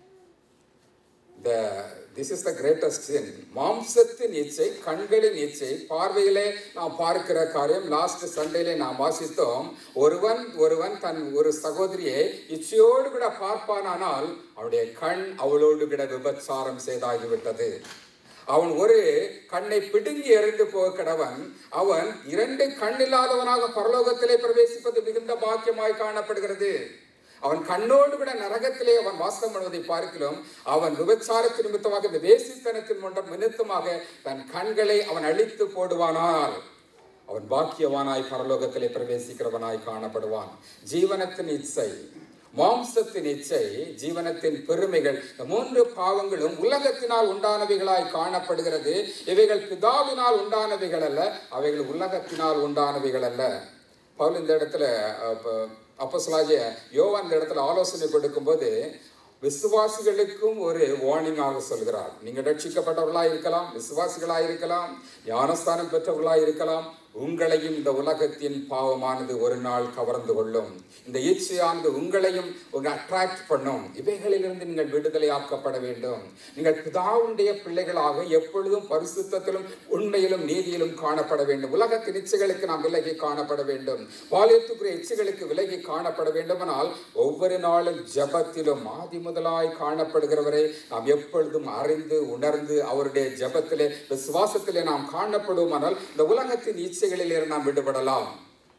the this is the greatest sin மாம்சத்தின் இச்சை கண்களின் இச்சை பார்வையிலே நாம் பார்க்கிற காரியம் லாஸ்ட் சண்டேலே நாம் வாசித்தோம் ஒருவன் ஒருவன் தன் ஒரு சகோதரியை இச்சையோடு கூட பார்ப்பானானால் அவனுடைய கண் அவளோடு கூட விபச்சாரம் செய்தாகிவிட்டது அவன் ஒரு கண்ணை பிடுங்கி எறிந்து போக கடவன் அவன் இரண்டு கண் இல்லாதவனாக பரலோகத்திலே பிரவேசிப்பது மிகுந்த பாக்கியமாய் காணப்படுகிறது அவன் கண்ணோடு கூட நரகத்திலே அவன் வாசம் பண்ணுவதை பார்க்கிறோம் அவன் விபச்சாரத்தின் நிமித்தமாக இந்த வேசித்தனத்தின் மன்றம் நிமித்தமாக தன் கண்களை அவன் அழித்து போடுவானால் அவன் பாக்கியவானாய் பரலோகத்திலே பிரவேசிக்கிறவனாய் காணப்படுவான் ஜீவனத்தின் இச்சை மாம்சத்தின் இச்சை ஜீவனத்தின் பெருமைகள் இந்த மூன்று பாவங்களும் உலகத்தினால் உண்டானவைகளாய் காணப்படுகிறது இவைகள் பிதாவினால் உண்டானவைகள் அல்ல அவைகள் உலகத்தினால் உண்டானவைகள் அல்ல பவுல் இந்த இடத்துல அப்போஸ்தலனாகிய யோவான் இந்த இடத்துல ஆலோசனை கொடுக்கும்போது விசுவாசிகளுக்கும் ஒரு வார்னிங்காக சொல்கிறார் நீங்கள் ரட்சிக்கப்பட்டவர்களாக இருக்கலாம் விசுவாசிகளாக இருக்கலாம் ஞானஸ்தானம் பெற்றவர்களாக இருக்கலாம் உங்களையும் இந்த உலகத்தின் பாவமானது ஒரு நாள் கவர்ந்து கொள்ளும் இந்த இச்சையானது உங்களையும் உங்க அட்ராக்ட் பண்ணும் இவைகளிலிருந்து நீங்கள் விடுதலை ஆக்கப்பட வேண்டும் நீங்கள் பிதாவுடைய பிள்ளைகளாக எப்பொழுதும் பரிசுத்தத்திலும் உண்மையிலும் நீதியிலும் காணப்பட வேண்டும் உலகத்தின் இச்சைகளுக்கு நாம் விலகி காணப்பட வேண்டும் பாலியத்துக்குரிய இச்சைகளுக்கு விலகி காணப்பட வேண்டுமானால் ஒவ்வொரு நாளும் ஜபத்திலும் ஆதி முதலாய் காணப்படுகிறவரை நாம் எப்பொழுதும் அறிந்து உணர்ந்து அவருடைய ஜபத்திலே விசுவாசத்திலே நாம் காணப்படுவோமானால் இந்த உலகத்தின் இச்சைகளில் இருந்து நாம் விடுபடலாம்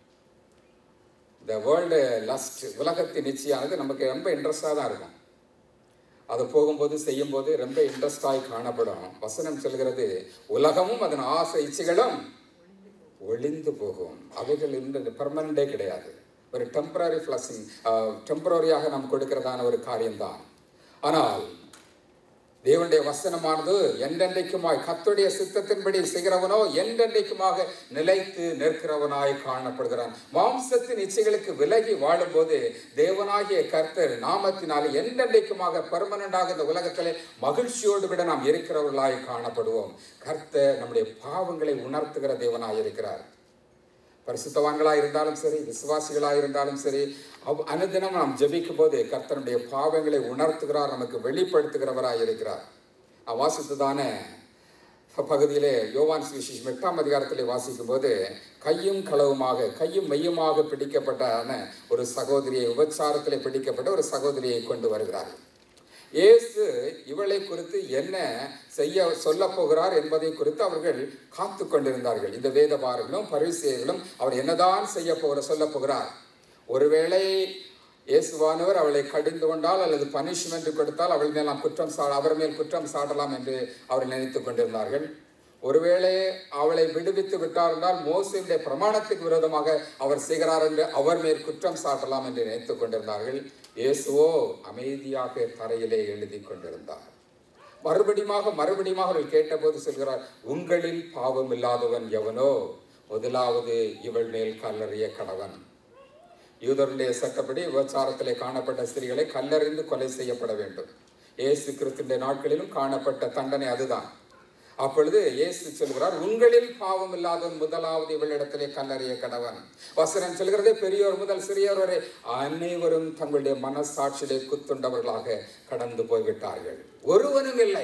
இந்த வேர்ல்டு லஸ்ட் உலகத்தின் நிச்சயானது நமக்கு ரொம்ப இன்ட்ரெஸ்டாக தான் இருக்கும் அது போகும்போது செய்யும்போது ரொம்ப இன்ட்ரெஸ்டாய் காணப்படும் வசனம் சொல்கிறது உலகமும் அதன் ஆசை இச்சைகளும் ஒளிந்து போகும் அவைகள் இந்த பெர்மனண்டே கிடையாது ஒரு டெம்பரரி ஃப்ளஸிங் டெம்பரரியாக நாம் கொடுக்கிறதான ஒரு காரியம்தான் ஆனால் தேவனுடைய வசனமானது என்றென்றைக்குமாய் கத்துடைய சித்தத்தின்படி செய்கிறவனோ என்றென்றைக்குமாக நிலைத்து நிற்கிறவனாய் காணப்படுகிறான் மாம்சத்தின் இச்சைகளுக்கு விலகி வாழும்போது தேவனாகிய கர்த்தர் நாமத்தினாலே என்றென்றைக்குமாக பெர்மனண்டாக இந்த உலகத்திலே மகிழ்ச்சியோடு விட நாம் இருக்கிறவர்களாய் காணப்படுவோம் கர்த்தர் நம்முடைய பாவங்களை உணர்த்துகிற தேவனாய் இருக்கிறார் பரிசுத்தவான்களாக இருந்தாலும் சரி விசுவாசிகளாக இருந்தாலும் சரி அவ் அனுதினம் நாம் ஜெபிக்கும் போது கர்த்தனுடைய பாவங்களை உணர்த்துகிறார் நமக்கு வெளிப்படுத்துகிறவராக இருக்கிறார் நான் வாசித்ததான பகுதியிலே யோவான் சுவிசேஷம் எட்டாம் அதிகாரத்திலே வாசிக்கும் போது கையும் களவுமாக கையும் மையமாக பிடிக்கப்பட்டான ஒரு சகோதரியை விபச்சாரத்திலே பிடிக்கப்பட்ட ஒரு சகோதரியை கொண்டு வருகிறார்கள் இயேசு இவளை குறித்து என்ன செய்ய சொல்ல போகிறார் என்பதை குறித்து அவர்கள் காத்து கொண்டிருந்தார்கள் இந்த வேதபாரர்களும் பரிசெயர்களும் அவர் என்னதான் செய்ய போகிற சொல்ல போகிறார் ஒருவேளை இயேசுவானவர் அவளை கடிந்து கொண்டால் அல்லது பனிஷ்மெண்ட் கொடுத்தால் அவள் மேல் நாம் குற்றம் சா அவர் மேல் குற்றம் சாட்டலாம் என்று அவர்கள் நினைத்து கொண்டிருந்தார்கள் ஒருவேளை அவளை விடுவித்து விட்டார் என்றால் மோசனுடைய பிரமாணத்துக்கு விரோதமாக அவர் செய்கிறார் என்று அவர் மேல் குற்றம் சாட்டலாம் என்று நினைத்துக் கொண்டிருந்தார்கள் இயேசுவோ அமைதியாக தரையிலே எழுதி கொண்டிருந்தார் மறுபடியுமாக மறுபடியுமாக அவர்கள் கேட்டபோது சொல்கிறார் உங்களில் பாவம் இல்லாதவன் எவனோ முதலாவது இவள் மேல் கல்லறிய கடவன் யூதருடைய சட்டப்படி விபச்சாரத்திலே காணப்பட்ட ஸ்திரீகளை கல்லறிந்து கொலை செய்யப்பட வேண்டும் இயேசு கிறிஸ்துடைய நாட்களிலும் காணப்பட்ட தண்டனை அதுதான் அப்பொழுது இயேசு சொல்கிறார் உங்களில் பாவம் இல்லாதவன் முதலாவது இவளிடத்திலே கல்லறிய கடவன் வசனம் சொல்கிறதே பெரியோர் முதல் சிறியோர் வரை அனைவரும் தங்களுடைய மனசாட்சியிலே குத்துண்டவர்களாக கடந்து போய்விட்டார்கள் ஒருவனும் இல்லை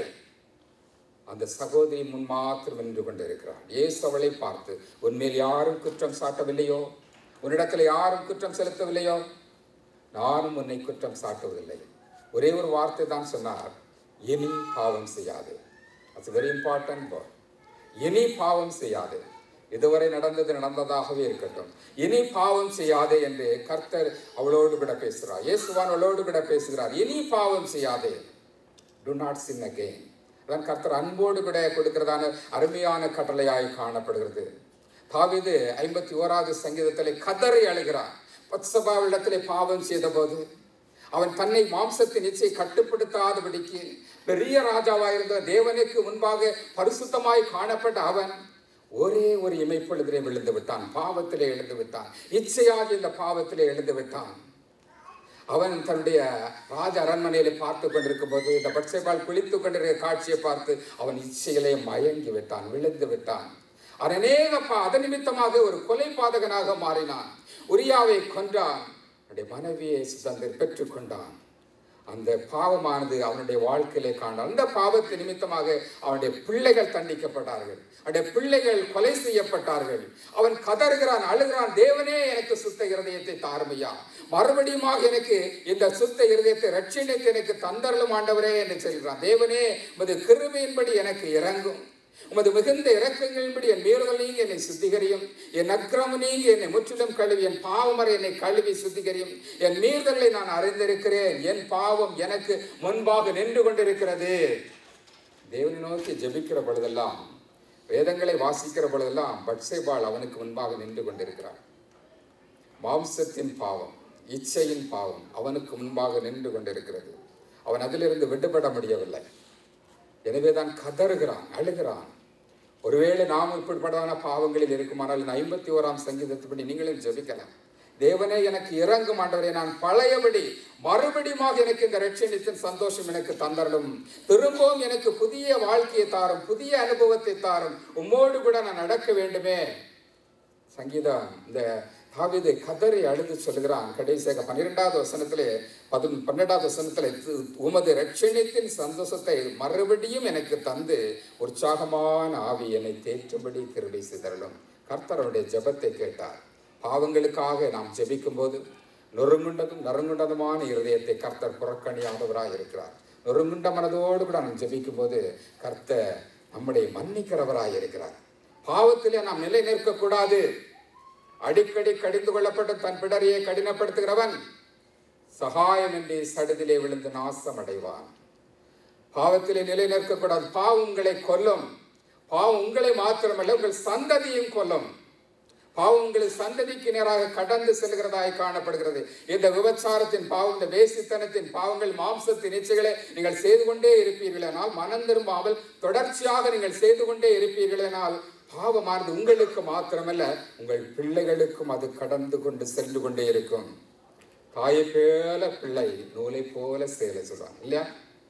அந்த சகோதரி முன் மாத்திரம் நின்று கொண்டிருக்கிறார் இயேசு அவளை பார்த்து உன்மேல் யாரும் குற்றம் சாட்டவில்லையோ உன்னிடத்தில் யாரும் குற்றம் செலுத்தவில்லையோ நானும் உன்னை குற்றம் சாட்டுவதில்லை ஒரே ஒரு வார்த்தை தான் சொன்னார் இனி பாவம் செய்யாது அது வெரி இம்பார்ட்டன்ட் வேர்ட் இனி பாவம் செய்யாது இதுவரை நடந்தது நடந்ததாகவே இருக்கட்டும் இனி பாவம் செய்யாதே என்று கர்த்தர் அவளோடு விட பேசுகிறார் இயேசுவான் அவளோடு விட பேசுகிறார் இனி பாவம் செய்யாதே டு நாட் சின் அகெயின் அதான் கர்த்தர் அன்போடு விட கொடுக்கிறதான அருமையான கட்டளையாய் காணப்படுகிறது தாவீது ஐம்பத்தி ஓராவது சங்கீதத்திலே கதறி அழுகிறான் பத்சபாவிடத்திலே பாவம் செய்தபோது அவன் தன்னை மாம்சத்தின் இச்சை கட்டுப்படுத்தாதபடிக்கு பெரிய ராஜாவாயிருந்த தேவனுக்கு முன்பாக பரிசுத்தமாய் காணப்பட்ட அவன் ஒரே ஒரு இமைப்பொழுதிலே விழுந்து விட்டான் பாவத்திலே எழுந்து விட்டான் இச்சையாக இந்த பாவத்திலே எழுந்து விட்டான் அவன் தன்னுடைய ராஜ அரண்மனையிலே பார்த்து கொண்டிருக்கும் போது இந்த பட்சைபால் குளித்து கொண்டிருக்கிற காட்சியை பார்த்து அவன் இச்சையிலே மயங்கி விட்டான் விழுந்து விட்டான் அவன் அநேக பா அது நிமித்தமாக ஒரு கொலை பாதகனாக மாறினான் உரியாவை கொன்றான் அவனுடைய மனைவியை சுதந்திர பெற்றுக்கொண்டான் அந்த பாவமானது அவனுடைய வாழ்க்கையிலே காண்டான் அந்த பாவத்து நிமித்தமாக அவனுடைய பிள்ளைகள் தண்டிக்கப்பட்டார்கள் அவனுடைய பிள்ளைகள் கொலை செய்யப்பட்டார்கள் அவன் கதறுகிறான் அழுகிறான் தேவனே எனக்கு சுத்த இருதயத்தை தாருமையா மறுபடியுமாக எனக்கு இந்த சுத்த இருதயத்தை ரட்சியத்தை எனக்கு தந்தரலும் ஆண்டவரே என்று சொல்கிறான் தேவனே உமது கிருபையின்படி எனக்கு இறங்கும் உமது மிகுந்த இறக்கங்களின்படி என் மீறுதல் நீங்க என்னை சுத்திகரியும் என் அக்கிரம நீங்க என்னை முற்றிலும் கழுவி என் பாவமறை என்னை கழுவி சுத்திகரியும் என் மீறுதலை நான் அறிந்திருக்கிறேன் என் பாவம் எனக்கு முன்பாக நின்று கொண்டிருக்கிறது தேவனை நோக்கி ஜெபிக்கிற பொழுதெல்லாம் வேதங்களை வாசிக்கிற பொழுதெல்லாம் பட்சேபால் அவனுக்கு முன்பாக நின்று கொண்டிருக்கிறார் மாம்சத்தின் பாவம் இச்சையின் பாவம் அவனுக்கு முன்பாக நின்று கொண்டிருக்கிறது அவன் அதிலிருந்து விடுபட முடியவில்லை எனவே தான் கதறுகிறான் அழுகிறான் ஒருவேளை நாம் இப்படிப்பட்டதான பாவங்களில் இருக்குமானால் இந்த ஐம்பத்தி ஓராம் சங்கீதத்துப்படி நீங்களும் ஜெபிக்கலாம் தேவனே எனக்கு இறங்கும் ஆண்டவரே நான் பழையபடி மறுபடியுமாக எனக்கு இந்த ரட்சணித்தின் சந்தோஷம் எனக்கு தந்தரலும் திரும்பவும் எனக்கு புதிய வாழ்க்கையை தாரும் புதிய அனுபவத்தை தாரும் உம்மோடு கூட நான் நடக்க வேண்டுமே சங்கீதம் இந்த தாவீது கதறி அழுது சொல்லுகிறான் கடைசியாக பன்னிரெண்டாவது வசனத்திலே பது பன்னெண்டாவது வசனத்திலே "து- உமது ரட்சணித்தின் சந்தோஷத்தை மறுபடியும் எனக்கு தந்து உற்சாகமான ஆவி என்னை தேற்றும்படி திருடி சிதறலும் கர்த்தருடைய ஜெபத்தை கேட்டார் பாவங்களுக்காக நாம் ஜெபிக்கும் போது நொறுங்குண்டதும் நறுங்குண்டதுமான இருதயத்தை கர்த்தர் புறக்கணியாதவராய் இருக்கிறார் நொறுங்குண்ட மனதோடு கூட நாம் ஜெபிக்கும் போது கர்த்தர் நம்முடைய மன்னிக்கிறவராய் இருக்கிறார் பாவத்திலே நாம் நிலை நிற்கக்கூடாது அடிக்கடி கடிந்து கொள்ளப்பட்ட தன் பிடரியை கடினப்படுத்துகிறவன் சகாயமின்றி சடுதிலே விழுந்து நாசம் அடைவான் பாவத்திலே நிலை நிற்கக்கூடாது பாவம் உங்களை கொல்லும் பாவம் உங்களை மாத்திரமல்ல உங்கள் சந்ததியும் கொல்லும் பாவம் உங்களை சந்ததிக்கு நேராக கடந்து செல்கிறதாய் காணப்படுகிறது இந்த விபச்சாரத்தின் பாவம் இந்த வேசித்தனத்தின் பாவங்கள் மாம்சத்தின் இச்சைகளை நீங்கள் செய்து கொண்டே இருப்பீர்களானால் மனம் திரும்பாமல் தொடர்ச்சியாக நீங்கள் செய்து கொண்டே இருப்பீர்களானால் பாவமானது உங்களுக்கு மாத்திரமல்ல உங்கள் பிள்ளைகளுக்கும் அது கடந்து கொண்டு சென்று கொண்டே இருக்கும் தாயை போல பிள்ளை நூலை போல சேலை சொல்றாங்க இல்லையா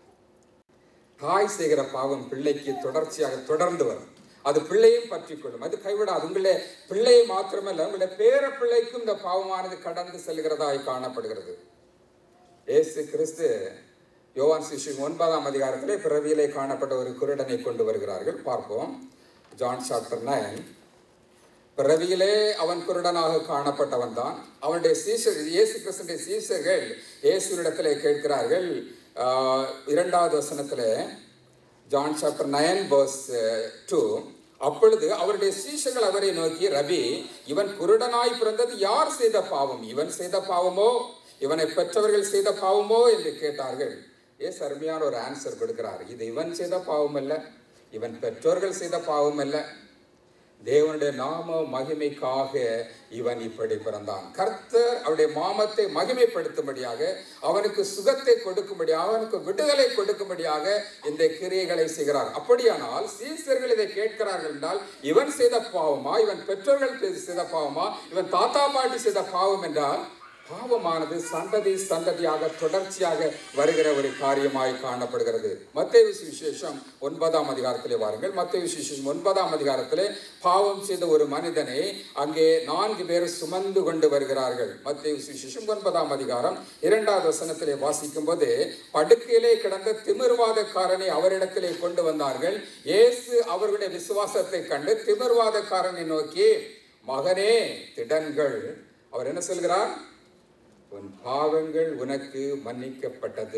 தாய் செய்கிற பாவம் பிள்ளைக்கு தொடர்ச்சியாக தொடர்ந்து வரும் அது பிள்ளையும் பற்றி கொள்ளும் அது கைவிடாது உங்களுடைய பிள்ளையை மாத்திரமல்ல உங்களுடைய பேர பிள்ளைக்கும் இந்த பாவமானது கடந்து செல்கிறதாய் காணப்படுகிறது இயேசு கிறிஸ்து யோவான் சிஷியம் ஒன்பதாம் அதிகாரத்திலே பிறவியிலே காணப்பட்ட ஒரு குருடனை கொண்டு வருகிறார்கள் பார்ப்போம் ஜான் சாப்டர் நைன் பிறவியிலே அவன் குருடனாக காணப்பட்டவன் தான் அவனுடைய சீசர் இயேசு கிறிஸ்துடைய சீசர்கள் இயேசுவிடத்திலே கேட்கிறார்கள் ஆஹ், இரண்டாவது வசனத்திலே John chapter nine verse two அப்பொழுது அவருடைய சீஷர்கள் அவரை நோக்கி ரவி இவன் குருடனாய் பிறந்தது யார் செய்த பாவம் இவன் செய்த பாவமோ இவனை பெற்றவர்கள் செய்த பாவமோ என்று கேட்டார்கள் ஏசு அருமையான ஒரு ஆன்சர் கொடுக்கிறார் இது இவன் செய்த பாவம் அல்ல இவன் பெற்றோர்கள் செய்த பாவம் அல்ல தேவனுடைய நாம மகிமைக்காக இவன் இப்படி பிறந்தான் கர்த்தர் அவருடைய மாமத்தை மகிமைப்படுத்தும்படியாக அவனுக்கு சுகத்தை கொடுக்கும்படியாக அவனுக்கு விடுதலை கொடுக்கும்படியாக இந்த கிரியைகளை செய்கிறார் அப்படியானால் சீசர்கள் இதை கேட்கிறார்கள் என்றால் இவன் செய்த பாவமா இவன் பெற்றோர்கள் செய்த பாவமா இவன் தாத்தா பாட்டி செய்த பாவம் என்றால் பாவமானது சந்ததி சந்ததியாக தொடர்ச்சியாக வருகிற ஒரு காரியமாய் காணப்படுகிறது மத்தேயு சுவிசேஷம் ஒன்பதாம் அதிகாரத்திலே வாருங்கள் மத்தேயு சுவிசேஷம் ஒன்பதாம் அதிகாரத்திலே பாவம் செய்த ஒரு மனிதனை அங்கே நான்கு பேர் சுமந்து கொண்டு வருகிறார்கள் மத்தேயு சுவிசேஷம் ஒன்பதாம் அதிகாரம் இரண்டாவது வசனத்திலே வாசிக்கும் போது படுக்கையிலே கிடந்த திமிர்வாதக்காரனை அவரிடத்திலே கொண்டு வந்தார்கள் இயேசு அவர்களுடைய விசுவாசத்தை கண்டு திமிர்வாதக்காரனை நோக்கி மகனே திடன்கள் அவர் என்ன சொல்கிறார் உன் பாவங்கள் உனக்கு மன்னிக்கப்பட்டது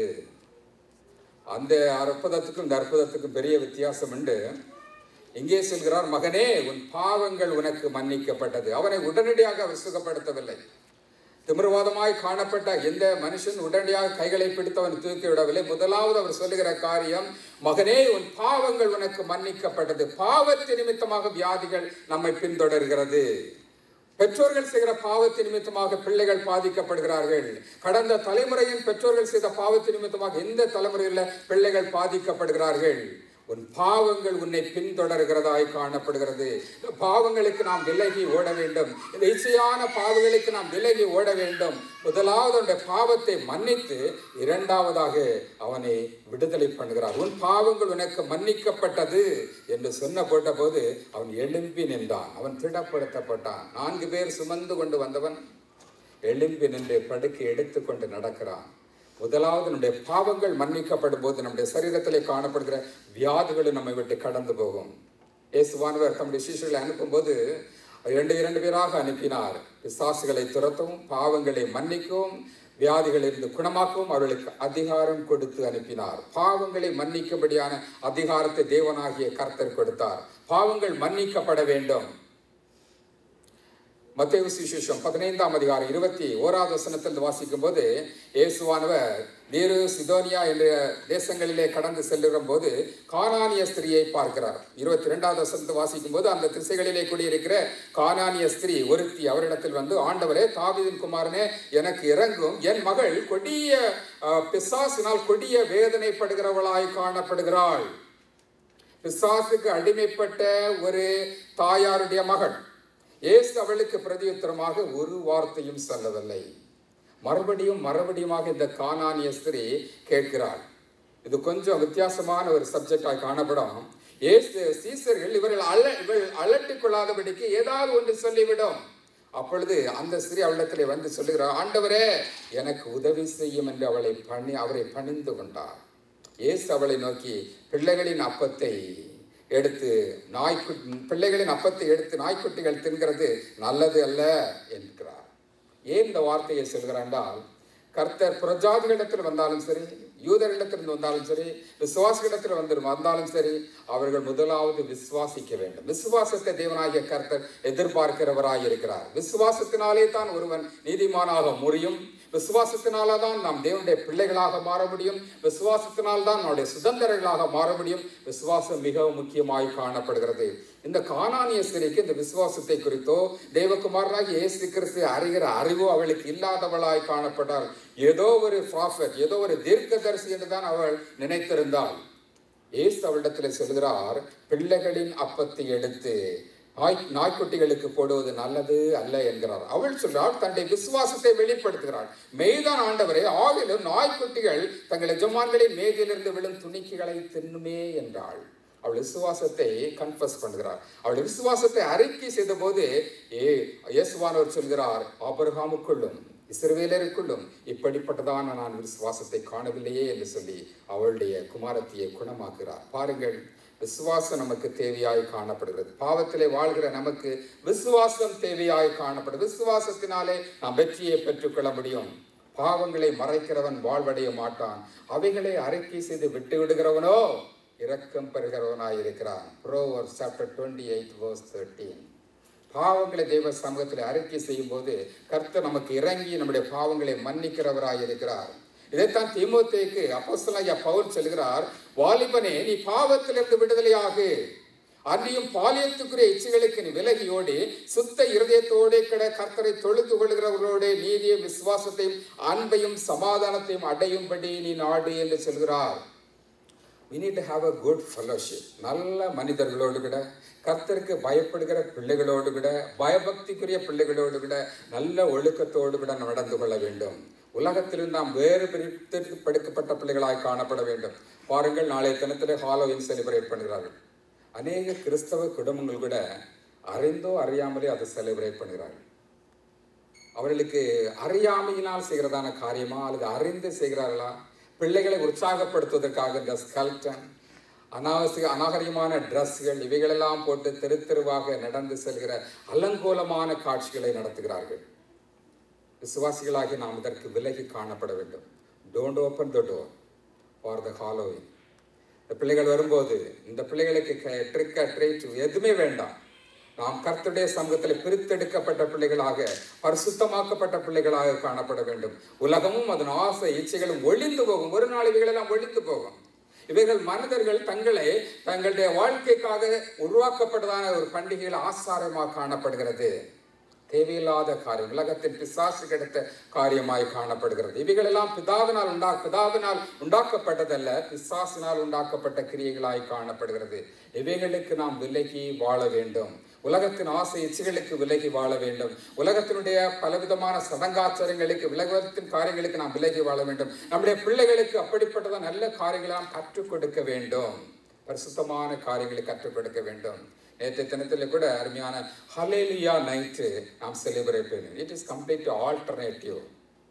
அந்த அற்புதத்துக்கும் இந்த அற்புதத்துக்கும் பெரிய வித்தியாசம் உண்டு இங்கே சொல்கிறார் மகனே உன் பாவங்கள் உனக்கு மன்னிக்கப்பட்டது அவனை உடனடியாக அவர் சுகப்படுத்தவில்லை திமிர்வாதமாய் காணப்பட்ட எந்த மனுஷன் உடனடியாக கைகளை பிடித்து அவன் தூக்கி விடவில்லை முதலாவது அவர் சொல்லுகிற காரியம் மகனே உன் பாவங்கள் உனக்கு மன்னிக்கப்பட்டது பாவத்து நிமித்தமாக வியாதிகள் நம்மை பின்தொடர்கிறது பெற்றோர்கள் செய்கிற பாவத்தின் நிமித்தமாக பிள்ளைகள் பாதிக்கப்படுகிறார்கள் கடந்த தலைமுறையின் பெற்றோர்கள் செய்த பாவத்தின் நிமித்தமாக எந்த தலைமுறையில் பிள்ளைகள் பாதிக்கப்படுகிறார்கள் உன் பாவங்கள் உன்னை பின்தொடர்கிறதாய் காணப்படுகிறது இந்த பாவங்களுக்கு நாம் விலகி ஓட வேண்டும் இந்த இச்சையான பாவங்களுக்கு நாம் விலகி ஓட வேண்டும் முதலாவது அவனுடைய பாவத்தை மன்னித்து இரண்டாவதாக அவனை விடுதலை பண்ணுகிறார் உன் பாவங்கள் உனக்கு மன்னிக்கப்பட்டது என்று சொன்ன போட்ட போது அவன் எழும்பி நின்றான் அவன் திடப்படுத்தப்பட்டான் நான்கு பேர் சுமந்து கொண்டு வந்தவன் எழும்பி நின்று படுக்கை எடுத்துக்கொண்டு நடக்கிறான் முதலாவது நம்முடைய பாவங்கள் மன்னிக்கப்படும் போது நம்முடைய சரீரத்திலே காணப்படுகிற வியாதிகளும் நம்மை விட்டு கடந்து போகும் இயேசுவானவர் தம்முடைய சிஷியர்களை அனுப்பும்போது இரண்டு இரண்டு பேராக அனுப்பினார் பிசாசுகளை துரத்தவும் பாவங்களை மன்னிக்கவும் வியாதிகளிலிருந்து குணமாக்கவும் அவர்களுக்கு அதிகாரம் கொடுத்து அனுப்பினார் பாவங்களை மன்னிக்கும்படியான அதிகாரத்தை தேவனாகிய கர்த்தர் கொடுத்தார் பாவங்கள் மன்னிக்கப்பட வேண்டும் மத்தேயு சுவிசேஷம் பதினைந்தாம் அதிகாரம் இருபத்தி ஓராவது வசனத்தில் வாசிக்கும் போது இயேசுவானவர் நீரு சிதோனியா என்ற தேசங்களிலே கடந்து செல்லுகிற போது கானானிய ஸ்திரியை பார்க்கிறார் இருபத்தி ரெண்டாவது வசனத்தை வாசிக்கும் போது அந்த திசைகளிலே குடியிருக்கிற கானானிய ஸ்திரீ ஒருத்தி அவரிடத்தில் வந்து ஆண்டவரே தாவீதின் குமாரனே எனக்கு இறங்கும் என் மகள் கொடிய அஹ், பிசாசினால் கொடிய வேதனைப்படுகிறவளாய் காணப்படுகிறாள் பிசாசுக்கு அடிமைப்பட்ட ஒரு தாயாருடைய மகள் இயேசு அவளுக்கு பிரதியுத்தரமாக ஒரு வார்த்தையும் சொல்லவில்லை மறுபடியும் மறுபடியுமாக இந்த கானானிய ஸ்திரீ கேட்கிறாள் இது கொஞ்சம் வித்தியாசமான ஒரு சப்ஜெக்டாக காணப்படும் இயேசு சீசர்கள் இவர்கள் அல இவள் அலட்டிக் கொள்ளாதபடிக்கு ஏதாவது ஒன்று சொல்லிவிடும் அப்பொழுது அந்த ஸ்திரீ அவளிடத்திலே வந்து சொல்லுகிறார் ஆண்டவரே எனக்கு உதவி செய்யும் என்று அவளை பணி அவரை பணிந்து கொண்டார் இயேசு அவளை நோக்கி பிள்ளைகளின் அப்பத்தை எடுத்து நாய்க்கு பிள்ளைகளின் அப்பத்தை எடுத்து நாய்க்குட்டிகள் தின்கிறது நல்லது அல்ல என்கிறார் ஏன் இந்த வார்த்தையை சொல்கிறார் என்றால் கர்த்தர் பிரஜாதிகளிடத்தில் வந்தாலும் சரி யூதர்களிடத்தில் வந்தாலும் சரி விசுவாசிகளிடத்தில் வந்து வந்தாலும் சரி அவர்கள் முதலாவது விசுவாசிக்க வேண்டும் விசுவாசத்தை தேவனாகிய கர்த்தர் எதிர்பார்க்கிறவராய் இருக்கிறார் விசுவாசத்தினாலே தான் ஒருவன் நீதிமானாக முடியும் விசுவாசத்தினால தான் நாம் தேவனுடைய பிள்ளைகளாக மாற முடியும் விசுவாசத்தினால் தான் நம்முடைய சுதந்திரங்களாக மாற முடியும் விசுவாசம் மிகவும் முக்கியமாய் காணப்படுகிறது இந்த கானானிய ஸ்திரீக்கு இந்த விசுவாசத்தை குறித்தோ தேவகுமாரனாகி இயேசு கிறிஸ்து அறிகிற அறிவோ அவளுக்கு இல்லாதவளாய் காணப்பட்டாள் ஏதோ ஒரு ப்ராஃபட் ஏதோ ஒரு தீர்க்கதரிசி என்று தான் அவள் நினைத்திருந்தாள் இயேசு அவளிடத்தில் சொல்கிறார் பிள்ளைகளின் அப்பத்தை எடுத்து நாய் நாய்க்குட்டிகளுக்கு போடுவது நல்லது அல்ல என்கிறார் அவள் சொல்றாள் தன்னுடைய விசுவாசத்தை வெளிப்படுத்துகிறாள் மெய்தான் ஆண்டவரே ஆகிலும் நாய்க்குட்டிகள் தங்கள் எஜமான்களின் மேதிலிருந்து விழும் துணிக்கைகளை தின்னுமே என்றாள் அவள் விசுவாசத்தை கன்ஃபஸ் பண்ணுகிறார் அவள் விசுவாசத்தை அறிக்கை செய்த போது ஏ இயேசுவானவர் சொல்கிறார் ஆபரகாமுக்குள்ளும் இஸ்ரவேலருக்குள்ளும் இப்படிப்பட்டதான நான் விசுவாசத்தை காணவில்லையே என்று சொல்லி அவளுடைய குமாரத்தியை குணமாக்குறார் பாருங்கள் விசுவாசம் நமக்கு தேவையாய் காணப்படுகிறது பாவத்திலே வாழ்கிற நமக்கு விசுவாசம் தேவையாய் காணப்படுது விசுவாசத்தினாலே நாம் வெற்றியை பெற்றுக்கொள்ள முடியும் பாவங்களை மறைக்கிறவன் வாழ்வடைய மாட்டான் அவைகளை அறிக்கை செய்து விட்டு விடுகிறவனோ இரக்கம் பெறுகிறவனாய் இருக்கிறான் proverb chapter twenty eight verse thirteen பாவங்களை தெய்வ சமூகத்தில் அறிக்கை செய்யும் போது கர்த்தர் நமக்கு இறங்கி நம்முடைய பாவங்களை மன்னிக்கிறவராய் இருக்கிறார் இதைத்தான் தீமோத்தேக்கு அப்போஸ்தலனாகிய பவுல் சொல்கிறார் வாலிபனே நீ பாவத்திலிருந்து விடுதலையாகு அன்றியும் பாலியத்துக்குரிய இச்சைகளுக்கு நீ விலகியோடி சுத்த இருதயத்தோடே கிட கர்த்தரை தொழுது கொள்கிறவர்களோட நீதியும் விசுவாசத்தையும் அன்பையும் சமாதானத்தையும் அடையும்படி நீ நாடு என்று சொல்கிறார் we need to have a good fellowship நல்ல மனிதர்களோடு கூட கர்த்தருக்கு பயப்படுகிற பிள்ளைகளோடு கூட பயபக்திக்குரிய பிள்ளைகளோடு கூட நல்ல ஒழுக்கத்தோடு கூட நடந்து கொள்ள வேண்டும் உலகத்தில் நாம் வேறு பிரித்து படுக்கப்பட்ட பிள்ளைகளாய் காணப்பட வேண்டும் பாருங்கள் நாளைய தினத்தில் ஹாலோவின் செலிப்ரேட் பண்ணுகிறார்கள் அநேக கிறிஸ்தவ குடும்பங்கள் கூட அறிந்தோ அறியாமலே அதை செலிப்ரேட் பண்ணுகிறார்கள் அவர்களுக்கு அறியாமையினால் செய்கிறதான காரியமா அல்லது அறிந்து செய்கிறார்களா பிள்ளைகளை உற்சாகப்படுத்துவதற்காக இந்த ஸ்கல்டன் அனாவசிய அநாகரிகமான ட்ரெஸ்கள் இவைகளெல்லாம் போட்டு தெரு தெருவாக நடந்து செல்கிற அலங்கோலமான காட்சிகளை நடத்துகிறார்கள் விசுவாசிகளாகி நாம் இதற்கு விலகி காணப்பட வேண்டும் don't open the door for the Halloween இந்த பிள்ளைகள் வரும்போது இந்த பிள்ளைகளுக்கு ட்ரிக் ட்ரீட் எதுவுமே வேண்டாம் நாம் கர்த்தருடைய சமூகத்தில் பிரித்தெடுக்கப்பட்ட பிள்ளைகளாக பரிசுத்தமாக்கப்பட்ட பிள்ளைகளாக காணப்பட வேண்டும் உலகமும் அதன் ஆசை இச்சைகளும் ஒழிந்து போகும் ஒரு நாள் இவைகளெல்லாம் ஒழிந்து போகும் இவைகள் மனிதர்கள் தங்களை தங்களுடைய வாழ்க்கைக்காக உருவாக்கப்பட்டதான ஒரு பண்டிகையில் ஆசாரமாக காணப்படுகிறது தேவையில்லாத காரியம் உலகத்தின் பிசாசு கிடைத்த காரியமாய் காணப்படுகிறது இவைகளெல்லாம் பிதாவினால் உண்டா பிதாவினால் உண்டாக்கப்பட்டதல்ல பிசாசினால் உண்டாக்கப்பட்ட கிரியைகளாய் காணப்படுகிறது இவைகளுக்கு நாம் விலகி வாழ வேண்டும் உலகத்தின் ஆசை இச்சைகளுக்கு விலகி வாழ வேண்டும் உலகத்தினுடைய பலவிதமான சடங்காச்சாரங்களுக்கு உலகத்தின் காரியங்களுக்கு நாம் விலகி வாழ வேண்டும் நம்முடைய பிள்ளைகளுக்கு அப்படிப்பட்டதான் நல்ல காரியங்களை நாம் கற்றுக் கொடுக்க வேண்டும் பரிசுத்தமான காரியங்களை கற்றுக் கொடுக்க வேண்டும் நேற்று தினத்தில் கூட அருமையான ஹலேலியா நைட்டு நாம் செலிப்ரேட் பண்ணி இட் இஸ் கம்ப்ளீட் ஆல்டர்னேட்டிவ்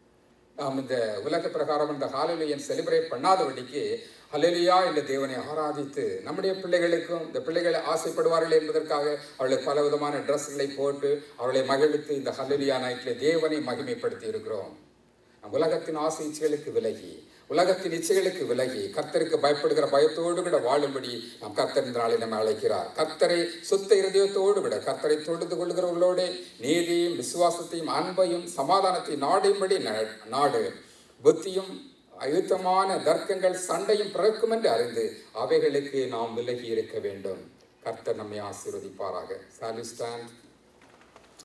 நாம் இந்த உலக பிரகாரம் இந்த ஹாலலியன் செலிப்ரேட் பண்ணாதபடிக்கு ஹலெலியா இந்த தேவனை ஆராதித்து நம்முடைய பிள்ளைகளுக்கும் இந்த பிள்ளைகளை ஆசைப்படுவார்கள் என்பதற்காக அவளுக்கு பல விதமான ட்ரெஸ்களை போட்டு அவளை மகிழ்வித்து இந்த ஹலெலியா நைட்டில் தேவனை மகிமைப்படுத்தி இருக்கிறோம் நம் உலகத்தின் ஆசை இச்சைகளுக்கு விலகி உலகத்தின் இச்சைகளுக்கு விலகி கர்த்தருக்கு பயப்படுகிற பயத்தோடு கூட வாழும்படி நாம் கர்த்தர் இந்த நாளில் நம்ம அழைக்கிறார் கர்த்தரை சுத்த இருதயத்தோடு விட கர்த்தரை தொழுது கொள்கிறவர்களோட நீதியும் விசுவாசத்தையும் அன்பையும் சமாதானத்தையும் நாடும்படி நாடு புத்தியும் அழுத்தமான தர்க்கங்கள் சண்டையும் பிறக்கும் என்று அறிந்து அவைகளுக்கு நாம் விலகி இருக்க வேண்டும் கர்த்தர் நம்மை ஆசீர்வதிப்பாராக சாலி ஸ்டாண்ட்